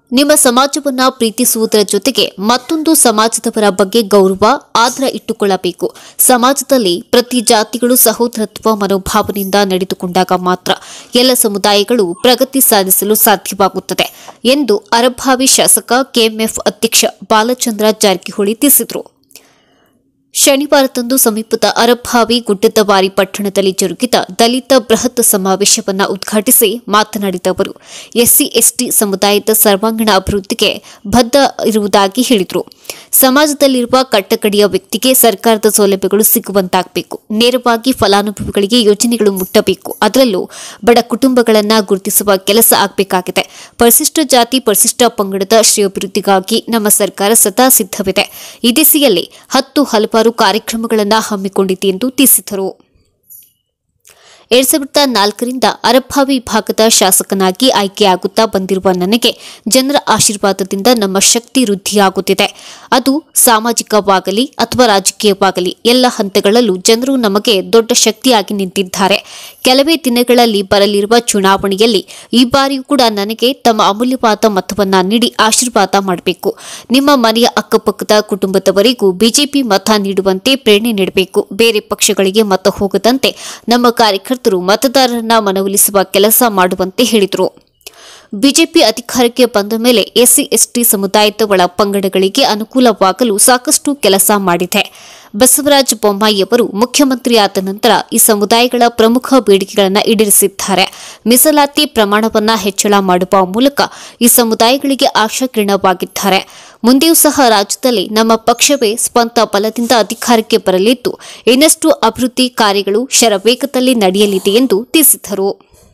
ನಿಮ್ಮ ಸಮಾಜವನ್ನ ಪ್ರೀತಿಸುವುದರ ಜೊತೆಗೆ ಮತ್ತೊಂದು ಸಮಾಜದವರ ಬಗ್ಗೆ ಗೌರವ ಆದರ ಇಟ್ಟುಕೊಳ್ಳಬೇಕು ಸಮಾಜದಲ್ಲಿ ಪ್ರತಿ ಜಾತಿಗಳು ಸಹೋದರತ್ವ ಮನೋಭಾವನೆಯಿಂದ ನಡೆದುಕೊಂಡಾಗ ಮಾತ್ರ ಎಲ್ಲ ಸಮುದಾಯಗಳು ಪ್ರಗತಿ ಸಾಧಿಸಲು ಸಾಧ್ಯವಾಗುತ್ತದೆ ಎಂದು ಅರಭಾವಿ ಶಾಸಕ ಕೆಎಂಎಫ್ ಅಧ್ಯಕ್ಷ ಬಾಲಚಂದ್ರ ಜಾರಕಿಹೊಳಿ ತಿಳಿಸಿದರು ಶನಿವಾರದಂದು ಸಮೀಪದ ಅರಭಾವಿ ಗುಡ್ಡದವಾರಿ ಪಟ್ಟಣದಲ್ಲಿ ಜರುಗಿದ ದಲಿತ ಬೃಹತ್ ಸಮಾವೇಶವನ್ನು ಉದ್ಘಾಟಿಸಿ ಮಾತನಾಡಿದ ಅವರು ಎಸ್ಸಿ ಎಸ್ಟಿ ಸಮುದಾಯದ ಸರ್ವಾಂಗೀಣ ಅಭಿವೃದ್ಧಿಗೆ ಬದ್ಧ ಇರುವುದಾಗಿ ಹೇಳಿದರು ಸಮಾಜದಲ್ಲಿರುವ ಕಟ್ಟಕಡೆಯ ವ್ಯಕ್ತಿಗೆ ಸರ್ಕಾರದ ಸೌಲಭ್ಯಗಳು ಸಿಗುವಂತಾಗಬೇಕು ನೇರವಾಗಿ ಫಲಾನುಭವಿಗಳಿಗೆ ಯೋಜನೆಗಳು ಮುಟ್ಟಬೇಕು ಅದರಲ್ಲೂ ಬಡ ಕುಟುಂಬಗಳನ್ನು ಗುರುತಿಸುವ ಕೆಲಸ ಆಗಬೇಕಾಗಿದೆ ಪರಿಶಿಷ್ಟ ಜಾತಿ ಪರಿಶಿಷ್ಟ ಪಂಗಡದ ಶ್ರೇಯೋಭಿವೃದ್ಧಿಗಾಗಿ ನಮ್ಮ ಸರ್ಕಾರ ಸದಾ ಸಿದ್ಧವಿದೆ ಈ ದಿಸೆಯಲ್ಲಿ ಹತ್ತು ಹಲವಾರು ಕಾರ್ಯಕ್ರಮಗಳನ್ನು ಹಮ್ಮಿಕೊಂಡಿದೆ ಎಂದು ತಿಳಿಸಿದರು ಎರಡ್ ಸಾವಿರದ ನಾಲ್ಕರಿಂದ ಅರಭಾವಿ ಭಾಗದ ಶಾಸಕನಾಗಿ ಆಯ್ಕೆಯಾಗುತ್ತಾ ಬಂದಿರುವ ನನಗೆ ಜನರ ಆಶೀರ್ವಾದದಿಂದ ನಮ್ಮ ಶಕ್ತಿ ವೃದ್ಧಿಯಾಗುತ್ತಿದೆ ಅದು ಸಾಮಾಜಿಕವಾಗಲಿ ಅಥವಾ ರಾಜಕೀಯವಾಗಲಿ ಎಲ್ಲ ಹಂತಗಳಲ್ಲೂ ಜನರು ನಮಗೆ ದೊಡ್ಡ ಶಕ್ತಿಯಾಗಿ ನಿಂತಿದ್ದಾರೆ ಕೆಲವೇ ದಿನಗಳಲ್ಲಿ ಬರಲಿರುವ ಚುನಾವಣೆಯಲ್ಲಿ ಈ ಬಾರಿಯೂ ಕೂಡ ನನಗೆ ತಮ್ಮ ಅಮೂಲ್ಯವಾದ ಮತವನ್ನ ನೀಡಿ ಆಶೀರ್ವಾದ ಮಾಡಬೇಕು ನಿಮ್ಮ ಮನೆಯ ಅಕ್ಕಪಕ್ಕದ ಕುಟುಂಬದವರಿಗೂ ಬಿಜೆಪಿ ಮತ ನೀಡುವಂತೆ ಪ್ರೇರಣೆ ನೀಡಬೇಕು ಬೇರೆ ಪಕ್ಷಗಳಿಗೆ ಮತ ಹೋಗದಂತೆ ನಮ್ಮ ಕಾರ್ಯಕರ್ತರು ಮತದಾರರನ್ನ ಮನವೊಲಿಸುವ ಕೆಲಸ ಮಾಡುವಂತೆ ಹೇಳಿದರು ಬಿಜೆಪಿ ಅಧಿಕಾರಕ್ಕೆ ಬಂದ ಮೇಲೆ ಎಸ್ಸಿ ಎಸ್ಟಿ ಸಮುದಾಯದ ಒಳ ಪಂಗಡಗಳಿಗೆ ಅನುಕೂಲವಾಗಲು ಸಾಕಷ್ಟು ಕೆಲಸ ಮಾಡಿದೆ ಬಸವರಾಜ ಬೊಮ್ಮಾಯಿಯವರು ಮುಖ್ಯಮಂತ್ರಿಯಾದ ನಂತರ ಈ ಸಮುದಾಯಗಳ ಪ್ರಮುಖ ಬೇಡಿಕೆಗಳನ್ನು ಈಡೇರಿಸಿದ್ದಾರೆ ಮೀಸಲಾತಿ ಪ್ರಮಾಣವನ್ನ ಹೆಚ್ಚಳ ಮಾಡುವ ಮೂಲಕ ಈ ಸಮುದಾಯಗಳಿಗೆ ಆಶಾಕಿರಣವಾಗಿದ್ದಾರೆ ಮುಂದೆಯೂ ಸಹ ರಾಜ್ಯದಲ್ಲಿ ನಮ್ಮ ಪಕ್ಷವೇ ಸ್ವಂತ ಬಲದಿಂದ ಅಧಿಕಾರಕ್ಕೆ ಬರಲಿದ್ದು ಇನ್ನಷ್ಟು ಅಭಿವೃದ್ಧಿ ಕಾರ್ಯಗಳು ಶರವೇಗದಲ್ಲಿ ನಡೆಯಲಿದೆ ಎಂದು ತಿಳಿಸಿದರು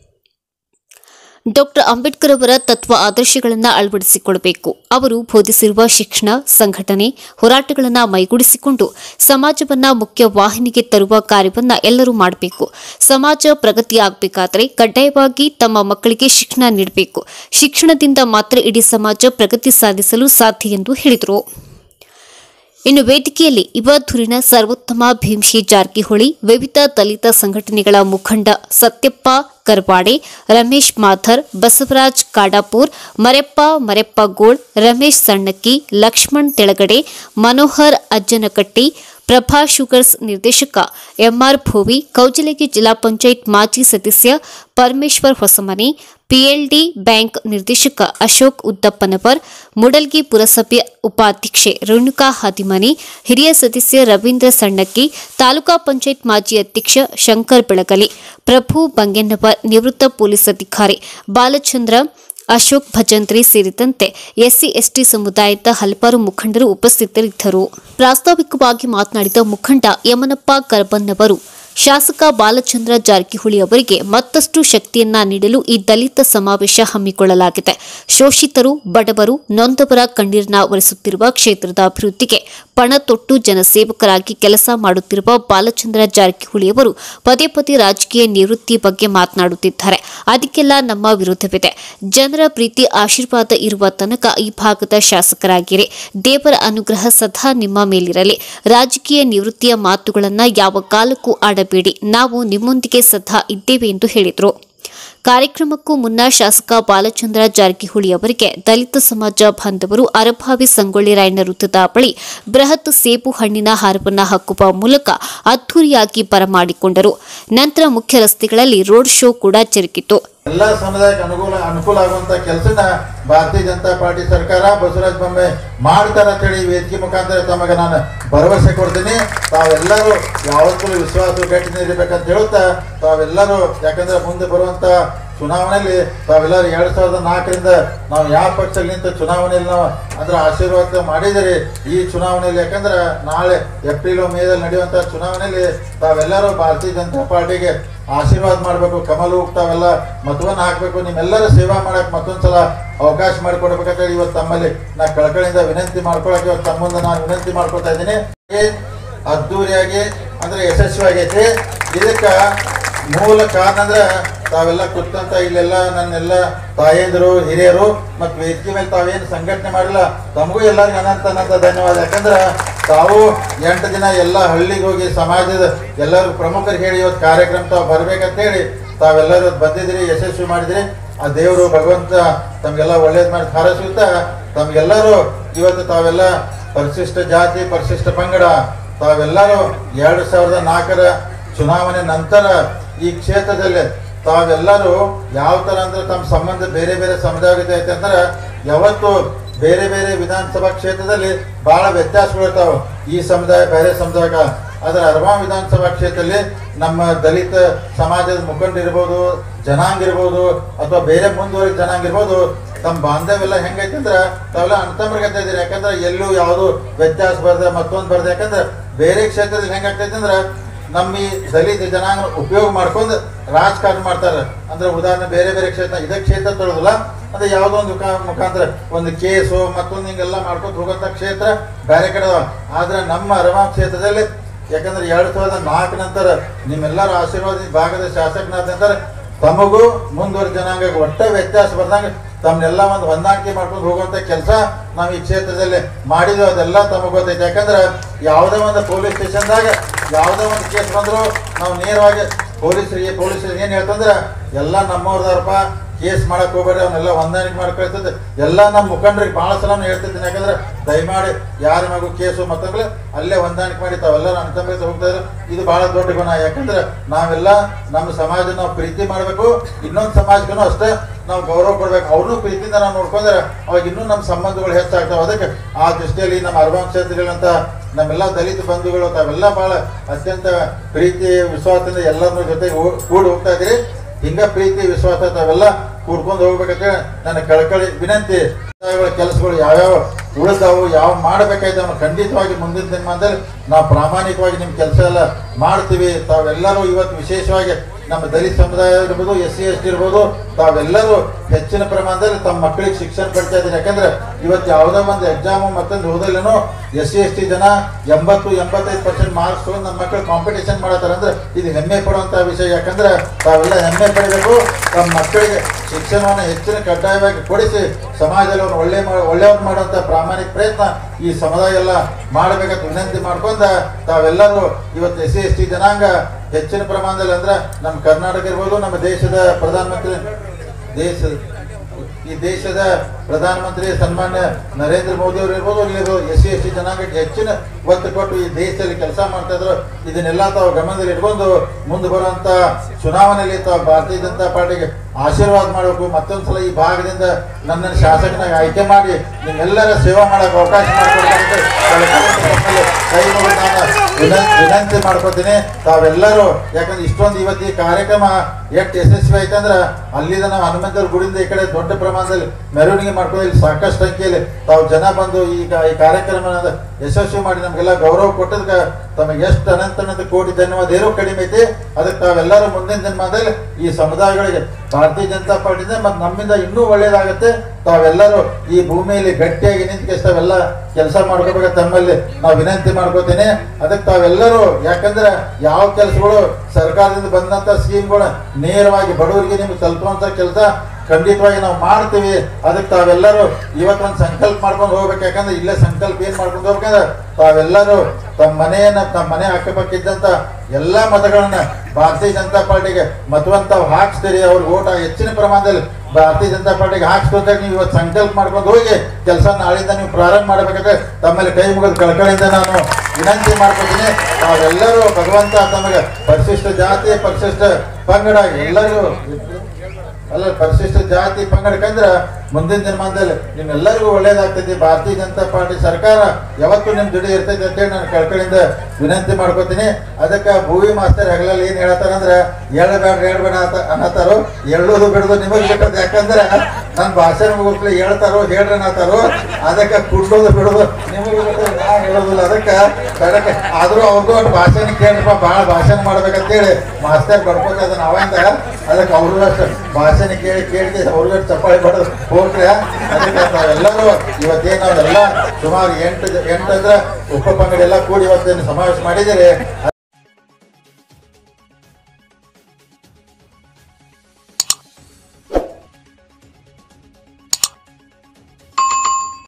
ಡಾಕ್ಟರ್ ಅಂಬೇಡ್ಕರ್ ಅವರ ತತ್ವ ಆದರ್ಶಗಳನ್ನು ಅಳವಡಿಸಿಕೊಳ್ಳಬೇಕು ಅವರು ಬೋಧಿಸಿರುವ ಶಿಕ್ಷಣ ಸಂಘಟನೆ ಹೋರಾಟಗಳನ್ನು ಮೈಗೂಡಿಸಿಕೊಂಡು ಸಮಾಜವನ್ನ ಮುಖ್ಯ ವಾಹಿನಿಗೆ ತರುವ ಕಾರ್ಯವನ್ನ ಎಲ್ಲರೂ ಮಾಡಬೇಕು ಸಮಾಜ ಪ್ರಗತಿಯಾಗಬೇಕಾದರೆ ಕಡ್ಡಾಯವಾಗಿ ತಮ್ಮ ಮಕ್ಕಳಿಗೆ ಶಿಕ್ಷಣ ನೀಡಬೇಕು ಶಿಕ್ಷಣದಿಂದ ಮಾತ್ರ ಇಡೀ ಸಮಾಜ ಪ್ರಗತಿ ಸಾಧಿಸಲು ಸಾಧ್ಯ ಎಂದು ಹೇಳಿದರು ಇನ್ನು ವೇದಿಕೆಯಲ್ಲಿ ಯುವ ಧುರಿಣ ಸರ್ವೋತ್ತಮ ಭೀಮ್ಶಿ ಜಾರಕಿಹೊಳಿ ವಿವಿಧ ದಲಿತ ಸಂಘಟನೆಗಳ ಮುಖಂಡ ಸತ್ಯಪ್ಪ ಕರ್ವಾಡೆ ರಮೇಶ್ ಮಾಥರ್ ಬಸವರಾಜ್ ಕಾಡಾಪುರ್ ಮರೆಪ್ಪ ಮರೆಪ್ಪ ಗೋಳ್ ರಮೇಶ್ ಸಣ್ಣಕ್ಕಿ ಲಕ್ಷ್ಮಣ್ ತೆಳಗಡೆ ಮನೋಹರ್ ಅಜ್ಜನಕಟ್ಟಿ ಪ್ರಭಾ ಶುಗರ್ಸ್ ನಿರ್ದೇಶಕ ಎಂಆರ್ ಭೋವಿ ಕೌಜಲಗಿ ಜಿಲ್ಲಾ ಪಂಚಾಯತ್ ಮಾಜಿ ಸದಸ್ಯ ಪರಮೇಶ್ವರ್ ಹೊಸಮನಿ ಪಿಎಲ್ಡಿ ಬ್ಯಾಂಕ್ ನಿರ್ದೇಶಕ ಅಶೋಕ್ ಉದ್ದಪ್ಪನವರ್ ಮುಡಲ್ಗಿ ಪುರಸಭೆ ಉಪಾಧ್ಯಕ್ಷೆ ರೇಣುಕಾ ಹಾದಿಮನಿ ಹಿರಿಯ ಸದಸ್ಯ ರವೀಂದ್ರ ಸಣ್ಣಕ್ಕಿ ತಾಲೂಕಾ ಪಂಚಾಯತ್ ಮಾಜಿ ಅಧ್ಯಕ್ಷ ಶಂಕರ್ ಬೆಳಗಲಿ ಪ್ರಭು ಬಂಗೆನ್ನವರ್ ನಿವೃತ್ತ ಪೊಲೀಸ್ ಅಧಿಕಾರಿ ಬಾಲಚಂದ್ರ ಅಶೋಕ್ ಭಜಂತ್ರಿ ಸೇರಿದಂತೆ ಎಸ್ಸಿ ಎಸ್ಟಿ ಸಮುದಾಯದ ಹಲವಾರು ಮುಖಂಡರು ಉಪಸ್ಥಿತರಿದ್ದರು ಪ್ರಾಸ್ತಾವಿಕವಾಗಿ ಮಾತನಾಡಿದ ಮುಖಂಡ ಯಮನಪ್ಪ ಕರ್ಬನ್ನವರು ಶಾಸಕ ಬಾಲಚಂದ್ರ ಜಾರಕಿಹೊಳಿ ಅವರಿಗೆ ಮತ್ತಷ್ಟು ಶಕ್ತಿಯನ್ನ ನೀಡಲು ಈ ದಲಿತ ಸಮಾವೇಶ ಹಮ್ಮಿಕೊಳ್ಳಲಾಗಿದೆ ಶೋಷಿತರು ಬಡವರು ನೊಂದವರ ಕಣ್ಣೀರನ್ನ ಒರೆಸುತ್ತಿರುವ ಕ್ಷೇತ್ರದ ಅಭಿವೃದ್ಧಿಗೆ ಪಣ ತೊಟ್ಟು ಜನಸೇವಕರಾಗಿ ಕೆಲಸ ಮಾಡುತ್ತಿರುವ ಬಾಲಚಂದ್ರ ಜಾರಕಿಹೊಳಿ ಅವರು ಪದೇ ಪದೇ ರಾಜಕೀಯ ನಿವೃತ್ತಿ ಬಗ್ಗೆ ಮಾತನಾಡುತ್ತಿದ್ದಾರೆ ಅದಕ್ಕೆಲ್ಲ ನಮ್ಮ ವಿರೋಧವಿದೆ ಜನರ ಪ್ರೀತಿ ಆಶೀರ್ವಾದ ಇರುವ ತನಕ ಈ ಭಾಗದ ಶಾಸಕರಾಗಿರಿ ದೇವರ ಅನುಗ್ರಹ ಸದಾ ನಿಮ್ಮ ಮೇಲಿರಲಿ ರಾಜಕೀಯ ನಿವೃತ್ತಿಯ ಮಾತುಗಳನ್ನ ಯಾವ ಕಾಲಕ್ಕೂ ಆಡಬೇಡಿ ನಾವು ನಿಮ್ಮೊಂದಿಗೆ ಸದಾ ಇದ್ದೇವೆ ಎಂದು ಹೇಳಿದರು ಕಾರ್ಯಕ್ರಮಕ್ಕೂ ಮುನ್ನ ಶಾಸಕ ಬಾಲಚಂದ್ರ ಜಾರಕಿಹೊಳಿ ಅವರಿಗೆ ದಲಿತ ಸಮಾಜ ಬಾಂಧವರು ಅರಭಾವಿ ಸಂಗೊಳ್ಳಿ ರಾಯಣ್ಣ ವೃತ್ತದ ಬಳಿ ಬೃಹತ್ ಸೇಬು ಹಣ್ಣಿನ ಹಾರವನ್ನು ಹಾಕುವ ಮೂಲಕ ಅದ್ದೂರಿಯಾಗಿ ಬರಮಾಡಿಕೊಂಡರು ನಂತರ ಮುಖ್ಯ ರಸ್ತೆಗಳಲ್ಲಿ ರೋಡ್ ಶೋ ಕೂಡ ಜರುಗಿತು ಎಲ್ಲ ಸಮುದಾಯಕ್ಕೆ ಅನುಕೂಲ ಅನುಕೂಲ ಆಗುವಂತ ಕೆಲಸನ ಭಾರತೀಯ ಜನತಾ ಪಾರ್ಟಿ ಸರ್ಕಾರ ಬಸವರಾಜ ಬೊಮ್ಮೆ ಮಾಡ್ತಾರ ಅಂತೇಳಿ ಈ ವೇದಿಕೆ ಮುಖಾಂತರ ತಮಗೆ ನಾನು ಭರವಸೆ ಕೊಡ್ತೀನಿ ತಾವೆಲ್ಲರೂ ಯಾವತ್ತೂ ವಿಶ್ವಾಸ ಗಟ್ಟಿ ಇರಬೇಕಂತ ಹೇಳುತ್ತಾ ತಾವೆಲ್ಲರೂ ಯಾಕಂದ್ರೆ ಮುಂದೆ ಬರುವಂತ ಚುನಾವಣೆಯಲ್ಲಿ ತಾವೆಲ್ಲರೂ ಎರಡ್ ಸಾವಿರದ ನಾಲ್ಕರಿಂದ ನಾವು ಯಾವ ಪಕ್ಷದಲ್ಲಿ ನಿಂತ ಚುನಾವಣೆಯಲ್ಲಿ ನಾವು ಅಂದ್ರೆ ಆಶೀರ್ವಾದ ಮಾಡಿದಿರಿ ಈ ಚುನಾವಣೆಯಲ್ಲಿ ಯಾಕಂದ್ರೆ ನಾಳೆ ಏಪ್ರಿಲ್ ಮೇದಲ್ಲಿ ನಡೆಯುವಂತ ಚುನಾವಣೆಯಲ್ಲಿ ತಾವೆಲ್ಲರೂ ಭಾರತೀಯ ಜನತಾ ಪಾರ್ಟಿಗೆ ಆಶೀರ್ವಾದ ಮಾಡಬೇಕು ಕಮಲ್ ತಾವೆಲ್ಲ ಮತವನ್ನ ಹಾಕಬೇಕು ನಿಮ್ಮೆಲ್ಲರ ಸೇವಾ ಮಾಡಕ್ ಮತ್ತೊಂದ್ಸಲ ಅವಕಾಶ ಮಾಡಿಕೊಡ್ಬೇಕಂತ ಹೇಳಿ ಇವತ್ತು ತಮ್ಮಲ್ಲಿ ನಾ ಕಳಕಳಿಯಿಂದ ವಿನಂತಿ ಮಾಡ್ಕೊಳಕ್ಕೆ ಇವತ್ತು ತಮ್ಮ ಮುಂದೆ ನಾನು ವಿನಂತಿ ಮಾಡ್ಕೊತಾ ಇದ್ದೀನಿ ಅದ್ದೂರಿಯಾಗಿ ಅಂದ್ರೆ ಯಶಸ್ವಿಯಾಗೈತಿ ಇದಕ್ಕ ಮೂಲ ಕಾರಣ ಅಂದ್ರೆ ತಾವೆಲ್ಲ ಕೂತಂತ ಇಲ್ಲೆಲ್ಲ ನನ್ನೆಲ್ಲ ತಾಯಂದಿರು ಹಿರಿಯರು ಮತ್ತು ವೇದಿಕೆ ಮೇಲೆ ತಾವೇನು ಸಂಘಟನೆ ಮಾಡಿಲ್ಲ ತಮಗೂ ಎಲ್ಲರಿಗೂ ಅನಂತ ಅನಂತ ಧನ್ಯವಾದ ಯಾಕಂದ್ರೆ ತಾವು ಎಂಟು ದಿನ ಎಲ್ಲ ಹಳ್ಳಿಗೆ ಹೋಗಿ ಸಮಾಜದ ಎಲ್ಲರೂ ಪ್ರಮುಖರಿಗೆ ಹೇಳಿ ಇವತ್ತು ಕಾರ್ಯಕ್ರಮ ತಾವು ಬರ್ಬೇಕಂತ ಹೇಳಿ ತಾವೆಲ್ಲರೂ ಇವತ್ತು ಬಂದಿದ್ದೀರಿ ಯಶಸ್ವಿ ಮಾಡಿದ್ರಿ ಆ ದೇವರು ಭಗವಂತ ತಮಗೆಲ್ಲ ಒಳ್ಳೇದು ಮಾಡಿ ಹಾರೈಸುತ್ತಾ ತಮಗೆಲ್ಲರೂ ಇವತ್ತು ತಾವೆಲ್ಲ ಪರಿಶಿಷ್ಟ ಜಾತಿ ಪರಿಶಿಷ್ಟ ಪಂಗಡ ತಾವೆಲ್ಲರೂ ಎರಡು ಸಾವಿರದ ನಾಲ್ಕರ ಚುನಾವಣೆ ನಂತರ ಈ ಕ್ಷೇತ್ರದಲ್ಲಿ ತಾವೆಲ್ಲರೂ ಯಾವ ಥರ ಅಂದ್ರೆ ತಮ್ಮ ಸಂಬಂಧ ಬೇರೆ ಬೇರೆ ಸಮುದಾಯ ಐತೆ ಅಂದ್ರೆ ಯಾವತ್ತು ಬೇರೆ ಬೇರೆ ವಿಧಾನಸಭಾ ಕ್ಷೇತ್ರದಲ್ಲಿ ಬಹಳ ವ್ಯತ್ಯಾಸಗಳು ಇರ್ತಾವೆ ಈ ಸಮುದಾಯ ಬೇರೆ ಸಮುದಾಯ ಅದರ ಅರ್ವಾ ವಿಧಾನಸಭಾ ಕ್ಷೇತ್ರದಲ್ಲಿ ನಮ್ಮ ದಲಿತ ಸಮಾಜದ ಮುಖಂಡರಿರ್ಬೋದು ಜನಾಂಗ ಇರ್ಬೋದು ಅಥವಾ ಬೇರೆ ಮುಂದುವರಿದ ಜನಾಂಗ ಇರ್ಬೋದು ತಮ್ಮ ಬಾಂಧವ್ಯ ಹೆಂಗೈತೆ ಅಂದ್ರೆ ತಾವೆಲ್ಲ ಅಣ್ತಂಬ್ರಿಗತ್ತೆ ಇದ್ದೀರಿ ಯಾಕಂದ್ರೆ ಎಲ್ಲೂ ಯಾವುದು ವ್ಯತ್ಯಾಸ ಬರ್ದೆ ಮತ್ತೊಂದು ಬರ್ದೆ ಯಾಕಂದ್ರೆ ಬೇರೆ ಕ್ಷೇತ್ರದಲ್ಲಿ ಹೆಂಗಾಗ್ತೈತೆ ಅಂದ್ರೆ ನಮ್ಮ ಈ ದಲಿತ ಜನಾಂಗ ಉಪಯೋಗ ಮಾಡ್ಕೊಂಡು ರಾಜಕಾರಣ ಮಾಡ್ತಾರೆ ಅಂದ್ರೆ ಉದಾಹರಣೆ ಬೇರೆ ಬೇರೆ ಕ್ಷೇತ್ರ ಇದೇ ಕ್ಷೇತ್ರ ತೊಳೋದಿಲ್ಲ ಅಂದ್ರೆ ಯಾವುದೋ ಒಂದು ಮುಖಾ- ಮುಖಾಂತರ ಒಂದು ಕೇಸು ಮತ್ತೊಂದು ಹಿಂಗೆಲ್ಲ ಮಾಡ್ಕೊಂಡು ಹೋಗೋಂಥ ಕ್ಷೇತ್ರ ಬೇರೆ ಕಡೆ ಅದಾವ. ಆದ್ರೆ ನಮ್ಮ ಅರವಾ ಕ್ಷೇತ್ರದಲ್ಲಿ ಯಾಕಂದ್ರೆ ಎರಡು ಸಾವಿರದ ನಾಲ್ಕು ನಂತರ ನಿಮ್ಮೆಲ್ಲರ ಆಶೀರ್ವಾದ ಈ ಭಾಗದ ಶಾಸಕನಾದ ನಂತರ ತಮಗೂ ಮುಂದುವರೆದ ಜನಾಂಗ ಒಟ್ಟ ವ್ಯತ್ಯಾಸ ಬರ್ದಂಗೆ ತಮ್ಮನ್ನೆಲ್ಲ ಒಂದು ಹೊಂದಾಣಿಕೆ ಮಾಡ್ಕೊಂಡು ಹೋಗುವಂತ ಕೆಲಸ ನಾವು ಈ ಕ್ಷೇತ್ರದಲ್ಲಿ ಮಾಡಿದ್ವಿ ಅದೆಲ್ಲ ತಮಗೆ ಗೊತ್ತೈತೆ ಯಾಕಂದ್ರೆ ಯಾವುದೇ ಒಂದು ಪೊಲೀಸ್ ಸ್ಟೇಷನ್ದಾಗ ಯಾವುದೇ ಒಂದು ಕೇಸ್ ಬಂದ್ರು ನಾವು ನೇರವಾಗಿ ಪೊಲೀಸರಿಗೆ ಪೊಲೀಸರಿಗೆ ಏನು ಹೇಳ್ತಂದ್ರೆ ಎಲ್ಲ ನಮ್ಮವ್ರದಾರಪ್ಪ ಕೇಸ್ ಮಾಡಕ್ ಹೋಗ್ಬೇಡಿ ಅವನ್ನೆಲ್ಲ ಹೊಂದಾಣಿಕೆ ಮಾಡ್ಕೊಳ್ತದೆ ಎಲ್ಲ ನಮ್ಮ ಮುಖಂಡರಿಗೆ ಭಾಳ ಸಲ ಹೇಳ್ತಿದ್ದೀನಿ ಯಾಕಂದ್ರೆ ದಯಮಾಡಿ ಯಾರ ಮಗು ಕೇಸು ಮತ್ತೊಂದ್ರೆ ಅಲ್ಲೇ ಹೊಂದಾಣಿಕೆ ಮಾಡಿ ತಾವೆಲ್ಲರೂ ಅಣ್ತಂಬ ಹೋಗ್ತಾ ಇದ್ರು ಇದು ಬಹಳ ದೊಡ್ಡ ಗುಣ ಯಾಕಂದ್ರೆ ನಾವೆಲ್ಲ ನಮ್ಮ ಸಮಾಜ ನಾವು ಪ್ರೀತಿ ಮಾಡಬೇಕು ಇನ್ನೊಂದು ಸಮಾಜಕ್ಕೂ ಅಷ್ಟೇ ನಾವು ಗೌರವ ಕೊಡ್ಬೇಕು ಅವ್ರನ್ನೂ ಪ್ರೀತಿಯಿಂದ ನಾವು ನೋಡ್ಕೊಂಡ್ರೆ ಅವಾಗ ಇನ್ನೂ ನಮ್ಮ ಸಂಬಂಧಗಳು ಹೆಚ್ಚಾಗ್ತಾವೆ ಅದಕ್ಕೆ ಆ ದೃಷ್ಟಿಯಲ್ಲಿ ನಮ್ಮ ಅರ್ಬನ್ ಕ್ಷೇತ್ರಗಳಂತ ನಮ್ಮೆಲ್ಲ ದಲಿತ ಬಂಧುಗಳು ತಾವೆಲ್ಲ ಬಹಳ ಅತ್ಯಂತ ಪ್ರೀತಿ ವಿಶ್ವಾಸದಿಂದ ಎಲ್ಲರ ಜೊತೆಗೆ ಹೋ- ಕೂಡಿ ಹೋಗ್ತಾ ಇದ್ದೀರಿ ಹಿಂಗ ಪ್ರೀತಿ ವಿಶ್ವಾಸ ತಾವೆಲ್ಲ ಕೂಡ್ಕೊಂಡು ಹೋಗ್ಬೇಕಂತ ನನ್ನ ಕಳಕಳಿ ವಿನಂತಿ ಕೆಲಸಗಳು ಯಾವ್ಯಾವ ಉಳಿದಾವು ಯಾವ ಮಾಡಬೇಕಾಯ್ತು ಅವನು ಖಂಡಿತವಾಗಿ ಮುಂದಿನ ದಿನಮಾನದಲ್ಲಿ ನಾವು ಪ್ರಾಮಾಣಿಕವಾಗಿ ನಿಮ್ಮ ಕೆಲಸ ಎಲ್ಲ ಮಾಡ್ತೀವಿ ತಾವೆಲ್ಲರೂ ಇವತ್ತು ವಿಶೇಷವಾಗಿ ನಮ್ಮ ದಲಿತ ಸಮುದಾಯ ಇರ್ಬೋದು ಎಸ್ ಸಿ ಎಸ್ ಟಿ ಇರ್ಬೋದು ತಾವೆಲ್ಲರೂ ಹೆಚ್ಚಿನ ಪ್ರಮಾಣದಲ್ಲಿ ತಮ್ಮ ಮಕ್ಕಳಿಗೆ ಶಿಕ್ಷಣ ಕೊಡ್ತಾ ಇದ್ದೀರಿ ಯಾಕಂದ್ರೆ ಇವತ್ತು ಯಾವುದೋ ಒಂದು ಎಕ್ಸಾಮು ಮತ್ತೊಂದು ಹೋದಲ್ಲೇನೋ ಎಸ್ ಸಿ ಎಸ್ ಟಿ ಜನ ಎಂಬತ್ತು ಎಂಬತ್ತೈದು ಪರ್ಸೆಂಟ್ ಮಾರ್ಕ್ಸ್ ತಗೊಂಡು ನಮ್ಮ ಮಕ್ಕಳು ಕಾಂಪಿಟೇಷನ್ ಮಾಡತ್ತಾರೆ ಅಂದ್ರೆ ಇದು ಹೆಮ್ಮೆ ಪಡುವಂಥ ವಿಷಯ ಯಾಕಂದ್ರೆ ತಾವೆಲ್ಲ ಹೆಮ್ಮೆ ಪಡಬೇಕು ತಮ್ಮ ಮಕ್ಕಳಿಗೆ ಶಿಕ್ಷಣವನ್ನು ಹೆಚ್ಚಿನ ಕಡ್ಡಾಯವಾಗಿ ಕೊಡಿಸಿ ಸಮಾಜದಲ್ಲಿ ಅವ್ರು ಒಳ್ಳೆ ಮಾ- ಒಳ್ಳೆಯವ್ರು ಮಾಡುವಂಥ ಪ್ರಾಮಾಣಿಕ ಪ್ರಯತ್ನ ಈ ಸಮುದಾಯ ಎಲ್ಲ ಮಾಡಬೇಕಂತ ವಿನಂತಿ ಮಾಡ್ಕೊಂಡ ತಾವೆಲ್ಲರೂ ಇವತ್ತು ಎಸ್ ಸಿ ಎಸ್ ಟಿ ಜನಾಂಗ ಹೆಚ್ಚಿನ ಪ್ರಮಾಣದಲ್ಲಿ ಅಂದ್ರೆ ನಮ್ಮ ಕರ್ನಾಟಕ ಇರ್ಬೋದು ನಮ್ಮ ದೇಶದ ಪ್ರಧಾನಮಂತ್ರಿ ದೇಶದ ಈ ದೇಶದ ಪ್ರಧಾನಮಂತ್ರಿ ಸನ್ಮಾನ್ಯ ನರೇಂದ್ರ ಮೋದಿ ಅವರು ಇರ್ಬೋದು ಇಲ್ಲಿರೋ ಎಸ್ ಸಿ ಎಸ್ ಟಿ ಜನಾಂಗಕ್ಕೆ ಹೆಚ್ಚಿನ ಒತ್ತು ಕೊಟ್ಟು ಈ ದೇಶದಲ್ಲಿ ಕೆಲಸ ಮಾಡ್ತಾ ಇದ್ರು ಇದನ್ನೆಲ್ಲ ತಾವು ಗಮನದಲ್ಲಿ ಇಟ್ಕೊಂಡು ಮುಂದೆ ಬರುವಂತ ಚುನಾವಣೆಯಲ್ಲಿ ತಾವು ಭಾರತೀಯ ಜನತಾ ಪಾರ್ಟಿಗೆ ಆಶೀರ್ವಾದ ಮಾಡಬೇಕು ಮತ್ತೊಂದ್ಸಲ ಈ ಭಾಗದಿಂದ ನನ್ನನ್ನು ಶಾಸಕನಾಗಿ ಆಯ್ಕೆ ಮಾಡಿ ನಿಮ್ಮೆಲ್ಲರ ಸೇವಾ ಮಾಡಕ್ಕೆ ಅವಕಾಶ ಮಾಡಿಕೊಡ್ಬೇಕಂತ ತಮ್ಮಲ್ಲಿ ಕೈ ಮುಗಿದು ನಾನು ವಿನಂತಿ ವಿನಂತಿ ಮಾಡ್ಕೊತೀನಿ ತಾವೆಲ್ಲರೂ ಯಾಕಂದ್ರೆ ಇಷ್ಟೊಂದು ಇವತ್ತು ಈ ಕಾರ್ಯಕ್ರಮ ಎಷ್ಟು ಯಶಸ್ವಿ ಆಯ್ತಂದ್ರೆ ಅಲ್ಲಿಂದ ನಾವು ಹನುಮಂತರ ಗುಡಿಯಿಂದ ಈ ಕಡೆ ದೊಡ್ಡ ಪ್ರಮಾಣದಲ್ಲಿ ಮೆರವಣಿಗೆ ಮಾಡ್ಕೊಂಡು ಇಲ್ಲಿ ಸಾಕಷ್ಟು ಸಂಖ್ಯೆಯಲ್ಲಿ ತಾವು ಜನ ಬಂದು ಈಗ ಈ ಕಾರ್ಯಕ್ರಮ ಯಶಸ್ವಿ ಮಾಡಿ ನಮಗೆಲ್ಲ ಗೌರವ ಕೊಟ್ಟದಕ್ಕೆ ತಮಗೆ ಎಷ್ಟು ಅನಂತ ಅನಂತ ಕೋಟಿ ಧನ್ಯವಾದ ಏನೋ ಕಡಿಮೆ ಐತಿ ಅದಕ್ಕೆ ತಾವೆಲ್ಲರೂ ಮುಂದಿನ ದಿನಮಾನದಲ್ಲಿ ಈ ಸಮುದಾಯಗಳಿಗೆ ಭಾರತೀಯ ಜನತಾ ಪಾರ್ಟಿಯಿಂದ ಮತ್ತು ನಮ್ಮಿಂದ ಇನ್ನೂ ಒಳ್ಳೇದಾಗತ್ತೆ ತಾವೆಲ್ಲರೂ ಈ ಭೂಮಿಯಲ್ಲಿ ಗಟ್ಟಿಯಾಗಿ ನಿಂತ್ಕೆ ತಾವೆಲ್ಲ ಕೆಲಸ ಮಾಡ್ಕೋಬೇಕು ತಮ್ಮಲ್ಲಿ ನಾವು ವಿನಂತಿ ಮಾಡ್ಕೋತೀನಿ ಅದಕ್ಕೆ ತಾವೆಲ್ಲರೂ ಯಾಕಂದ್ರೆ ಯಾವ ಕೆಲಸಗಳು ಸರ್ಕಾರದಿಂದ ಬಂದಂತ ಸ್ಕೀಮ್ಗಳು ನೇರವಾಗಿ ಬಡವರಿಗೆ ನಿಮ್ಗೆ ತಲುಪುವಂತ ಕೆಲಸ ಖಂಡಿತವಾಗಿ ನಾವು ಮಾಡ್ತೀವಿ ಅದಕ್ಕೆ ತಾವೆಲ್ಲರೂ ಇವತ್ತೊಂದು ಸಂಕಲ್ಪ ಮಾಡ್ಕೊಂಡು ಹೋಗ್ಬೇಕು ಯಾಕಂದ್ರೆ ಇಲ್ಲೇ ಸಂಕಲ್ಪ ಏನ್ ಮಾಡ್ಕೊಂಡು ಹೋಗ್ಬೇಕಂದ್ರೆ ತಾವೆಲ್ಲರೂ ತಮ್ಮ ಮನೆಯನ್ನ ತಮ್ಮ ಮನೆ ಅಕ್ಕಪಕ್ಕ ಇದ್ದಂತ ಎಲ್ಲಾ ಮತಗಳನ್ನ ಭಾರತೀಯ ಜನತಾ ಪಾರ್ಟಿಗೆ ಮತವಂತ ಹಾಕ್ಸ್ತೀರಿ ಅವ್ರಿಗೆ ಓಟ್ ಹೆಚ್ಚಿನ ಪ್ರಮಾಣದಲ್ಲಿ ಭಾರತೀಯ ಜನತಾ ಪಾರ್ಟಿಗೆ ಹಾಕ್ಸ್ಕೊಂಡಾಗ ನೀವು ಇವತ್ತು ಸಂಕಲ್ಪ ಮಾಡ್ಕೊಂಡು ಹೋಗಿ ಕೆಲಸ ನಾಳಿಂದ ನೀವು ಪ್ರಾರಂಭ ಮಾಡಬೇಕಾದ್ರೆ ತಮ್ಮಲ್ಲಿ ಕೈ ಮುಗಿದು ಕಳ್ಕಳಿಂದ ನಾನು ವಿನಂತಿ ಮಾಡ್ಕೊತೀನಿ ತಾವೆಲ್ಲರೂ ಭಗವಂತ ತಮಗೆ ಪರಿಶಿಷ್ಟ ಜಾತಿ ಪರಿಶಿಷ್ಟ ಪಂಗಡ ಎಲ್ಲರಿಗೂ ಅಲ್ಲ ಪರಿಶಿಷ್ಟ ಜಾತಿ ಪಂಗಡಕ್ಕಂದ್ರ ಮುಂದಿನ ದಿನಮಾನದಲ್ಲಿ ನಿಮ್ಮೆಲ್ಲರಿಗೂ ಒಳ್ಳೇದಾಗ್ತೈತಿ ಭಾರತೀಯ ಜನತಾ ಪಾರ್ಟಿ ಸರ್ಕಾರ ಯಾವತ್ತೂ ನಿಮ್ ಜೊತೆ ಇರ್ತೈತಿ ಅಂತೇಳಿ ನಾನು ಕಳ್ಕಳಿಂದ ವಿನಂತಿ ಮಾಡ್ಕೋತೀನಿ ಅದಕ್ಕೆ ಭೂವಿ ಮಾಸ್ತರ್ ಹಗಲಲ್ಲಿ ಏನ್ ಹೇಳ್ತಾರಂದ್ರೆ ಹೇಳ್ಬೇಡ ಹೇಳ್ಬೇಡ ಅಂತ ಅನ್ನತಾರೋ ಹೇಳೋದು ಬಿಡೋದು ನಿಮಗೆ ಬಿಟ್ಟದ್ದು ಯಾಕಂದ್ರೆ ನನ್ನ ಭಾಷಣ ಮುಗಿಸ್ಲಿ ಹೇಳ್ತಾರೋ ಹೇಳ್ರಿ ಅನ್ನತಾರೋ ಅದಕ್ಕೆ ಕುಡ್ಸೋದು ಬಿಡೋದು ನಿಮಗೆ ಬಿಟ್ಟದ್ದು ನಾ ಹೇಳೋದಿಲ್ಲ ಅದಕ್ಕೆ ಕಡಕ್ಕೆ ಆದ್ರೂ ಅವ್ರದ್ದು ಒಟ್ಟು ಭಾಷಣ ಕೇಳ್ರಪ್ಪ ಭಾಳ ಭಾಷಣ ಮಾಡ್ಬೇಕಂತೇಳಿ ಮಾಸ್ತರ್ ಬಡ್ಕೋತ ಅದನ್ನ ಅವಂದ ಅದಕ್ಕೆ ಅವ್ರು ಅಷ್ಟೇ ಭಾಷಣ ಕೇಳಿ ಕೇಳಿ ಅವ್ರಿಗೆ ಚಪ್ಪಾಳಿ ಬಡೋದು ಹೋಗ್ರಿ ಅದಕ್ಕೆ ನಾವೆಲ್ಲರೂ ಇವತ್ತೇನು ನಾವೆಲ್ಲ ಸುಮಾರು ಎಂಟು ಜ- ಎಂಟು ಅಂದ್ರೆ ಉಪ ಪಂಗಡ ಎಲ್ಲ ಕೂಡಿ ಇವತ್ತೇನು ಸಮಾವೇಶ ಮಾಡಿದ್ದೀರಿ